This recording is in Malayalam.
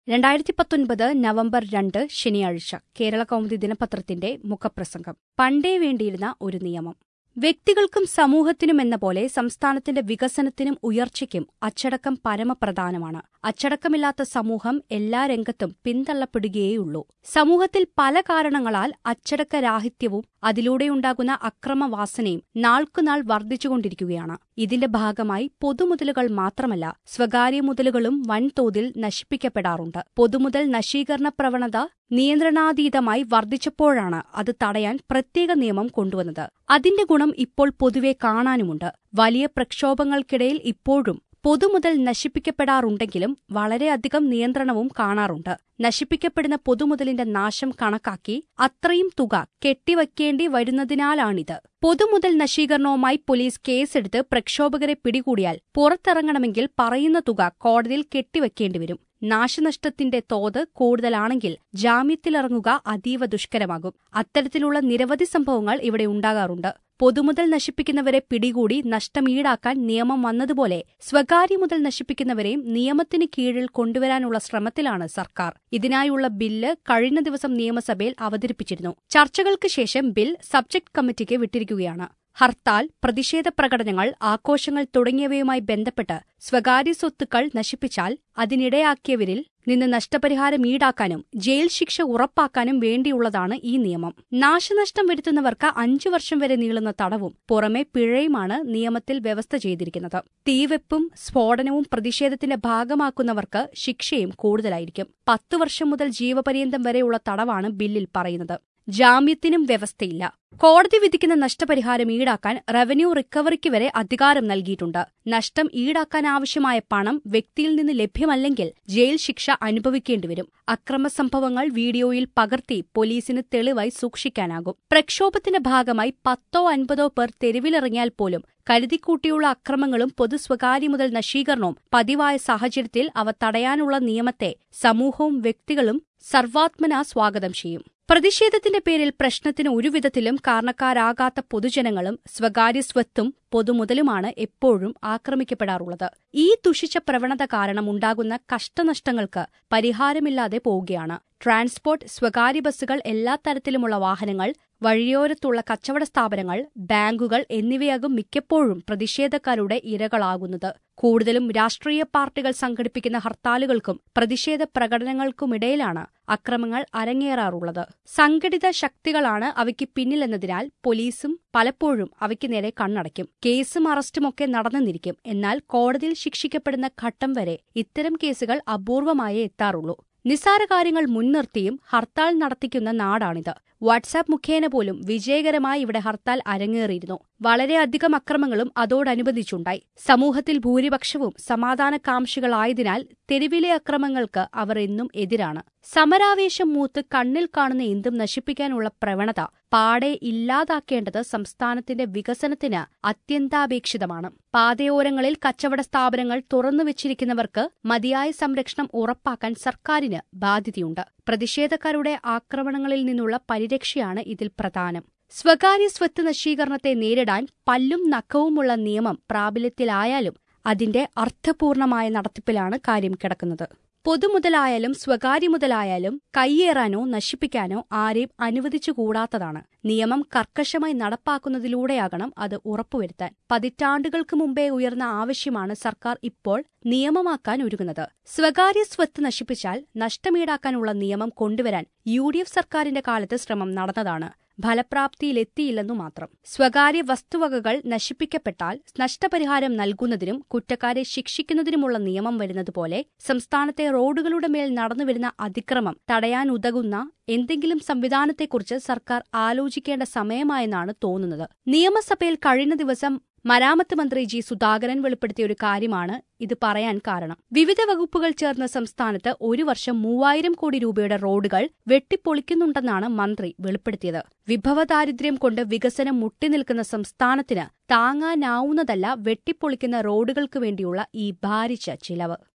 രണ്ടായിരത്തി പത്തൊൻപത് നവംബർ രണ്ട് ശനിയാഴ്ച കേരള കൗമുദി ദിനപത്രത്തിന്റെ മുഖപ്രസംഗം പണ്ടേ വേണ്ടിയിരുന്ന ഒരു നിയമം വ്യക്തികൾക്കും സമൂഹത്തിനും എന്ന പോലെ സംസ്ഥാനത്തിന്റെ വികസനത്തിനും ഉയർച്ചയ്ക്കും അച്ചടക്കം പരമപ്രധാനമാണ് അച്ചടക്കമില്ലാത്ത സമൂഹം എല്ലാ രംഗത്തും പിന്തള്ളപ്പെടുകയേയുള്ളൂ സമൂഹത്തിൽ പല കാരണങ്ങളാൽ അച്ചടക്കരാഹിത്യവും അതിലൂടെയുണ്ടാകുന്ന അക്രമവാസനയും നാൾക്കുനാൾ വർദ്ധിച്ചുകൊണ്ടിരിക്കുകയാണ് ഇതിന്റെ ഭാഗമായി പൊതുമുതലുകൾ മാത്രമല്ല സ്വകാര്യ മുതലുകളും വൻതോതിൽ നശിപ്പിക്കപ്പെടാറുണ്ട് പൊതുമുതൽ നശീകരണ പ്രവണത നിയന്ത്രണാതീതമായി വർദ്ധിച്ചപ്പോഴാണ് അത് തടയാൻ പ്രത്യേക നിയമം കൊണ്ടുവന്നത് അതിന്റെ ഗുണം ഇപ്പോൾ പൊതുവെ കാണാനുമുണ്ട് വലിയ പ്രക്ഷോഭങ്ങൾക്കിടയിൽ ഇപ്പോഴും പൊതുമുതൽ നശിപ്പിക്കപ്പെടാറുണ്ടെങ്കിലും വളരെയധികം നിയന്ത്രണവും കാണാറുണ്ട് നശിപ്പിക്കപ്പെടുന്ന പൊതുമുതലിന്റെ നാശം കണക്കാക്കി അത്രയും തുക കെട്ടിവയ്ക്കേണ്ടി വരുന്നതിനാലാണിത് പൊതുമുതൽ നശീകരണവുമായി പോലീസ് കേസെടുത്ത് പ്രക്ഷോഭകരെ പിടികൂടിയാൽ പുറത്തിറങ്ങണമെങ്കിൽ പറയുന്ന തുക കോടതിയിൽ കെട്ടിവയ്ക്കേണ്ടിവരും നാശനഷ്ടത്തിന്റെ തോത് കൂടുതലാണെങ്കിൽ ജാമ്യത്തിലിറങ്ങുക അതീവ ദുഷ്കരമാകും അത്തരത്തിലുള്ള നിരവധി സംഭവങ്ങൾ ഇവിടെ ഉണ്ടാകാറുണ്ട് പൊതുമുതൽ നശിപ്പിക്കുന്നവരെ പിടികൂടി നഷ്ടം ഈടാക്കാൻ നിയമം വന്നതുപോലെ സ്വകാര്യ മുതൽ നശിപ്പിക്കുന്നവരെയും നിയമത്തിന് കീഴിൽ കൊണ്ടുവരാനുള്ള ശ്രമത്തിലാണ് സർക്കാർ ഇതിനായുള്ള ബില്ല് കഴിഞ്ഞ ദിവസം നിയമസഭയിൽ അവതരിപ്പിച്ചിരുന്നു ചർച്ചകൾക്ക് ശേഷം ബിൽ സബ്ജക്ട് കമ്മിറ്റിക്ക് വിട്ടിരിക്കുകയാണ് ഹർത്താൽ പ്രതിഷേധ പ്രകടനങ്ങൾ ആഘോഷങ്ങൾ തുടങ്ങിയവയുമായി ബന്ധപ്പെട്ട് സ്വകാര്യ സ്വത്തുക്കൾ നശിപ്പിച്ചാൽ അതിനിടയാക്കിയവരിൽ നിന്ന് നഷ്ടപരിഹാരം ഈടാക്കാനും ജയിൽ ശിക്ഷ ഉറപ്പാക്കാനും വേണ്ടിയുള്ളതാണ് ഈ നിയമം നാശനഷ്ടം വരുത്തുന്നവർക്ക് അഞ്ചു വർഷം വരെ നീളുന്ന തടവും പുറമെ പിഴയുമാണ് നിയമത്തിൽ വ്യവസ്ഥ ചെയ്തിരിക്കുന്നത് തീവെപ്പും സ്ഫോടനവും പ്രതിഷേധത്തിന്റെ ഭാഗമാക്കുന്നവർക്ക് ശിക്ഷയും കൂടുതലായിരിക്കും പത്തു വർഷം മുതൽ ജീവപര്യന്തം വരെയുള്ള തടവാണ് ബില്ലിൽ പറയുന്നത് ജാമ്യത്തിനും വ്യവസ്ഥയില്ല കോടതി വിധിക്കുന്ന നഷ്ടപരിഹാരം ഈടാക്കാൻ റവന്യൂ റിക്കവറിക്ക് വരെ അധികാരം നൽകിയിട്ടുണ്ട് നഷ്ടം ഈടാക്കാൻ ആവശ്യമായ പണം വ്യക്തിയിൽ നിന്ന് ലഭ്യമല്ലെങ്കിൽ ജയിൽ ശിക്ഷ അനുഭവിക്കേണ്ടിവരും അക്രമസംഭവങ്ങൾ വീഡിയോയിൽ പകർത്തി പോലീസിന് തെളിവായി സൂക്ഷിക്കാനാകും പ്രക്ഷോഭത്തിന്റെ ഭാഗമായി പത്തോ അൻപതോ പേർ തെരുവിലിറങ്ങിയാൽ പോലും കരുതിക്കൂട്ടിയുള്ള അക്രമങ്ങളും പൊതു സ്വകാര്യ മുതൽ നശീകരണവും പതിവായ സാഹചര്യത്തിൽ അവ തടയാനുള്ള നിയമത്തെ സമൂഹവും വ്യക്തികളും സർവാത്മന സ്വാഗതം ചെയ്യും പ്രതിഷേധത്തിന്റെ പേരിൽ പ്രശ്നത്തിന് ഒരുവിധത്തിലും കാരണക്കാരാകാത്ത പൊതുജനങ്ങളും സ്വകാര്യ സ്വത്തും പൊതുമുതലുമാണ് എപ്പോഴും ആക്രമിക്കപ്പെടാറുള്ളത് ഈ ദുഷിച്ച പ്രവണത കാരണം ഉണ്ടാകുന്ന കഷ്ടനഷ്ടങ്ങൾക്ക് പരിഹാരമില്ലാതെ പോവുകയാണ് ട്രാൻസ്പോർട്ട് സ്വകാര്യ ബസ്സുകൾ എല്ലാ തരത്തിലുമുള്ള വാഹനങ്ങൾ വഴിയോരത്തുള്ള കച്ചവട സ്ഥാപനങ്ങൾ ബാങ്കുകൾ എന്നിവയാകും മിക്കപ്പോഴും പ്രതിഷേധക്കാരുടെ ഇരകളാകുന്നത് കൂടുതലും രാഷ്ട്രീയ പാർട്ടികൾ സംഘടിപ്പിക്കുന്ന ഹർത്താലുകൾക്കും പ്രതിഷേധ പ്രകടനങ്ങൾക്കുമിടയിലാണ് അക്രമങ്ങൾ അരങ്ങേറാറുള്ളത് സംഘടിത ശക്തികളാണ് അവയ്ക്ക് പിന്നിലെന്നതിനാൽ പോലീസും പലപ്പോഴും അവയ്ക്ക് നേരെ കണ്ണടയ്ക്കും കേസും അറസ്റ്റുമൊക്കെ നടന്നെന്നിരിക്കും എന്നാൽ കോടതിയിൽ ശിക്ഷിക്കപ്പെടുന്ന ഘട്ടം വരെ ഇത്തരം കേസുകൾ അപൂർവമായേ എത്താറുള്ളൂ നിസ്സാര കാര്യങ്ങൾ മുൻനിർത്തിയും ഹർത്താൽ നടത്തിക്കുന്ന നാടാണിത് വാട്സാപ്പ് മുഖേന പോലും വിജയകരമായി ഇവിടെ ഹർത്താൽ അരങ്ങേറിയിരുന്നു വളരെയധികം അക്രമങ്ങളും അതോടനുബന്ധിച്ചുണ്ടായി സമൂഹത്തിൽ ഭൂരിപക്ഷവും സമാധാനകാംക്ഷികളായതിനാൽ തെരുവിലെ അക്രമങ്ങൾക്ക് അവർ എന്നും എതിരാണ് സമരാവേശം മൂത്ത് കണ്ണിൽ കാണുന്ന എന്തും നശിപ്പിക്കാനുള്ള പ്രവണത പാടെ ഇല്ലാതാക്കേണ്ടത് സംസ്ഥാനത്തിന്റെ വികസനത്തിന് അത്യന്താപേക്ഷിതമാണ് പാതയോരങ്ങളിൽ കച്ചവട സ്ഥാപനങ്ങൾ തുറന്നുവച്ചിരിക്കുന്നവർക്ക് മതിയായ സംരക്ഷണം ഉറപ്പാക്കാൻ സർക്കാരിന് ബാധ്യതയുണ്ട് പ്രതിഷേധക്കാരുടെ ആക്രമണങ്ങളിൽ നിന്നുള്ള പരിരക്ഷയാണ് ഇതിൽ പ്രധാനം സ്വകാര്യ സ്വത്ത് നശീകരണത്തെ നേരിടാൻ പല്ലും നഖവുമുള്ള നിയമം പ്രാബല്യത്തിലായാലും അതിന്റെ അർത്ഥപൂർണമായ നടത്തിപ്പിലാണ് കാര്യം കിടക്കുന്നത് പൊതുമുതലായാലും സ്വകാര്യ മുതലായാലും കയ്യേറാനോ നശിപ്പിക്കാനോ ആരെയും അനുവദിച്ചുകൂടാത്തതാണ് നിയമം കർക്കശമായി നടപ്പാക്കുന്നതിലൂടെയാകണം അത് ഉറപ്പുവരുത്താൻ പതിറ്റാണ്ടുകൾക്ക് മുമ്പേ ഉയർന്ന ആവശ്യമാണ് സർക്കാർ ഇപ്പോൾ നിയമമാക്കാൻ ഒരുങ്ങുന്നത് സ്വകാര്യ സ്വത്ത് നശിപ്പിച്ചാൽ നഷ്ടമീടാക്കാനുള്ള നിയമം കൊണ്ടുവരാൻ യു ഡി എഫ് സർക്കാരിന്റെ കാലത്ത് ശ്രമം നടന്നതാണ് ഫലപ്രാപ്തിയിലെത്തിയില്ലെന്നു മാത്രം സ്വകാര്യ വസ്തുവകകൾ നശിപ്പിക്കപ്പെട്ടാൽ നഷ്ടപരിഹാരം നൽകുന്നതിനും കുറ്റക്കാരെ ശിക്ഷിക്കുന്നതിനുമുള്ള നിയമം വരുന്നതുപോലെ സംസ്ഥാനത്തെ റോഡുകളുടെ മേൽ നടന്നുവരുന്ന അതിക്രമം തടയാനുതകുന്ന എന്തെങ്കിലും സംവിധാനത്തെക്കുറിച്ച് സർക്കാർ ആലോചിക്കേണ്ട സമയമായെന്നാണ് തോന്നുന്നത് നിയമസഭയിൽ കഴിഞ്ഞ ദിവസം മരാമത്ത് മന്ത്രി ജി സുധാകരൻ വെളിപ്പെടുത്തിയ ഒരു കാര്യമാണ് ഇത് പറയാൻ കാരണം വിവിധ വകുപ്പുകൾ ചേർന്ന സംസ്ഥാനത്ത് ഒരു വർഷം മൂവായിരം കോടി രൂപയുടെ റോഡുകൾ വെട്ടിപ്പൊളിക്കുന്നുണ്ടെന്നാണ് മന്ത്രി വെളിപ്പെടുത്തിയത് വിഭവദാരിദ്ര്യം കൊണ്ട് വികസനം മുട്ടിനിൽക്കുന്ന സംസ്ഥാനത്തിന് താങ്ങാനാവുന്നതല്ല വെട്ടിപ്പൊളിക്കുന്ന റോഡുകൾക്ക് വേണ്ടിയുള്ള ഈ ഭാരിച്ച ചിലവ്